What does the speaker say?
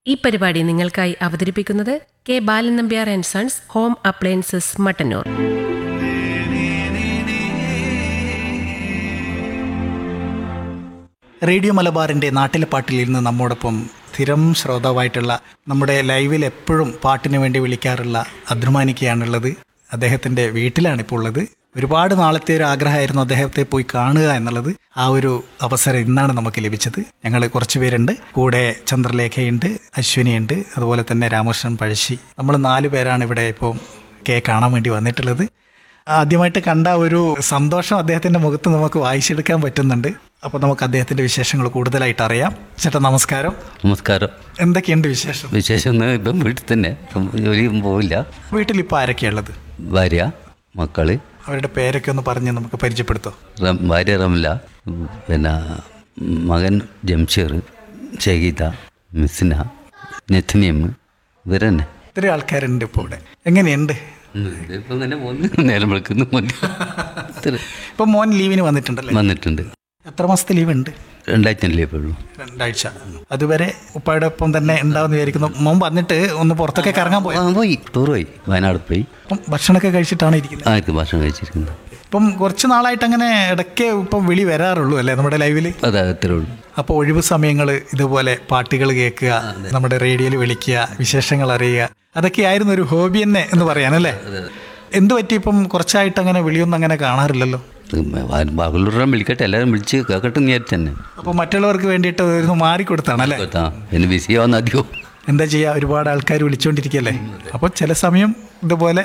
ഈ പരിപാടി നിങ്ങൾക്കായി അവതരിപ്പിക്കുന്നത് K Balan Nambiar and sons home appliances Mattannur radio മലബാറിൻ്റെ നാട്ടിലെ പാട്ടിൽ ഇന്ന് നമ്മോടൊപ്പം സ്ഥിരം ശ്രോതാവായിട്ടുള്ള നമ്മുടെ ലൈവിൽ എപ്പോഴും പാട്ടിന് വേണ്ടി വിളിക്കാറുള്ള അദ്രുമാനിക്കയാണുള്ളത് അദ്ദേഹത്തിൻ്റെ വീട്ടിലാണ് ഇപ്പോൾ ഉള്ളത് ഒരുപാട് നാളത്തെ ഒരു ആഗ്രഹമായിരുന്നു അദ്ദേഹത്തെ പോയി കാണുക എന്നുള്ളത് ആ ഒരു അവസരം ഇന്നാണ് നമുക്ക് ലഭിച്ചത് ഞങ്ങൾ കുറച്ച് പേരുണ്ട് കൂടെ ചന്ദ്രലേഖയുണ്ട് അശ്വിനിയുണ്ട് അതുപോലെ തന്നെ രാമകൃഷ്ണൻ പഴശ്ശി നമ്മൾ നാല് പേരാണ് ഇവിടെ ഇപ്പോൾ കെ കാണാൻ വേണ്ടി വന്നിട്ടുള്ളത് ആദ്യമായിട്ട് കണ്ട ഒരു സന്തോഷം അദ്ദേഹത്തിന്റെ മുഖത്ത് നമുക്ക് വായിച്ചെടുക്കാൻ പറ്റുന്നുണ്ട് അപ്പോൾ നമുക്ക് അദ്ദേഹത്തിന്റെ വിശേഷങ്ങൾ കൂടുതലായിട്ട് അറിയാം ചേട്ടാ നമസ്കാരം നമസ്കാരം എന്തൊക്കെയുണ്ട് വിശേഷം വിശേഷം ഒന്നും ഇപ്പം വീട്ടിൽ തന്നെ ഇപ്പം ജോലിയും പോവില്ല വീട്ടിൽ ഇപ്പോൾ ആരൊക്കെയുള്ളത് ഭാര്യ മക്കള് അവരുടെ പേരൊക്കെ ഒന്ന് പറഞ്ഞ് നമുക്ക് പരിചയപ്പെടുത്തോ റം ഭാര്യ റംല പിന്നെ മകൻ ജംഷീർ ഷഹീദ മിസ്ന നെഥ്നിയം ഇവരെന്നെ ഇത്രയും ആൾക്കാരുണ്ട് ഇപ്പോൾ ഇവിടെ എങ്ങനെയുണ്ട് ഇപ്പം ഇങ്ങനെ പോകുന്നു നേരം വിളിക്കുന്നു ഇത്ര ഇപ്പം മോൻ ലീവിന് വന്നിട്ടുണ്ടല്ലേ വന്നിട്ടുണ്ട് എത്ര മാസത്തെ ലീവ് ഉണ്ട് രണ്ടാഴ്ച ലീവേ ഉള്ളൂ രണ്ടാഴ്ച അതുവരെ ഉപ്പായുടെ ഒപ്പം തന്നെ ഉണ്ടാവുമെന്ന് വിചാരിക്കുന്നു മോൻ വന്നിട്ട് ഒന്ന് പുറത്തൊക്കെ കറങ്ങാൻ പോയി ആ പോയി ടൂർ പോയി വയനാട് പോയി അപ്പം ഭക്ഷണമൊക്കെ കഴിച്ചിട്ടാണ് ഇരിക്കുന്നത് ആർക്ക് ഭക്ഷണം കഴിച്ചിരിക്കുന്നത് ഇപ്പം കുറച്ച് നാളായിട്ട് അങ്ങനെ ഇടയ്ക്ക് ഇപ്പം വിളി വരാറുള്ളൂ അല്ലേ നമ്മുടെ ലൈവിൽ അതെ അത്രേ ഉള്ളൂ അപ്പോൾ ഒഴിവ് സമയങ്ങൾ ഇതുപോലെ പാട്ടുകൾ കേൾക്കുക നമ്മുടെ റേഡിയോയിൽ വിളിക്കുക വിശേഷങ്ങൾ അറിയുക അതൊക്കെയായിരുന്നു ഒരു ഹോബി തന്നെ എന്ന് പറയാനല്ലേ എന്ത് പറ്റി ഇപ്പം കുറച്ചായിട്ട് അങ്ങനെ വിളിയൊന്നും അങ്ങനെ കാണാറില്ലല്ലോ ബാഗലൂരിനെ വിളിക്കട്ടെ എല്ലാവരും വിളിച്ച് കേൾക്കട്ടെ എന്ന് വിചാരിച്ചു തന്നെ അപ്പോൾ മറ്റുള്ളവർക്ക് വേണ്ടിയിട്ട് ഒരു മാറിക്കൊടുത്താണല്ലേ ആ പിന്നെ ബിസി ആവുന്ന അധികം എന്താ ചെയ്യുക ഒരുപാട് ആൾക്കാർ വിളിച്ചുകൊണ്ടിരിക്കുകയല്ലേ അപ്പോൾ ചില സമയം ഇതുപോലെ